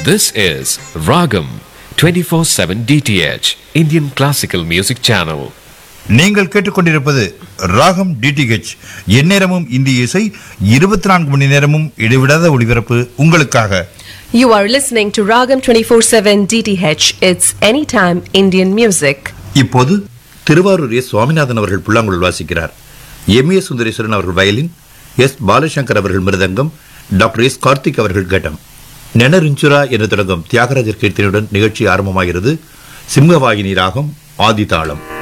This is Ragam 24/7 DTH Indian Classical Music Channel. நீங்கள் கேட்டுக்கொண்டிருப்பது ராகம் டிடிஹெச் எந்நேரமும் இந்திய இசை இருபத்தி நான்கு மணி நேரமும் இடைவிடாத ஒளிபரப்பு உங்களுக்காக You are listening to Ragam 24/7 DTH. It's anytime Indian music. இப்போது திருவாரூர் எஸ் சுவாமிநாதன் அவர்கள் புல்லாங்குழல் வாசிக்கிறார் எம் ஏ சுந்தரேஸ்வரன் அவர்கள் வயலின் எஸ் பாலசங்கர் அவர்கள் மிருதங்கம் டாக்டர் எஸ் கார்த்திக் அவர்கள் கட்டம் நெனரிஞ்சுரா என்று தொடங்கும் தியாகராஜர் கீர்த்தனையுடன் நிகழ்ச்சி ஆரம்பமாகிறது சிம்மவாகினி ராகம் ஆதிதாளம்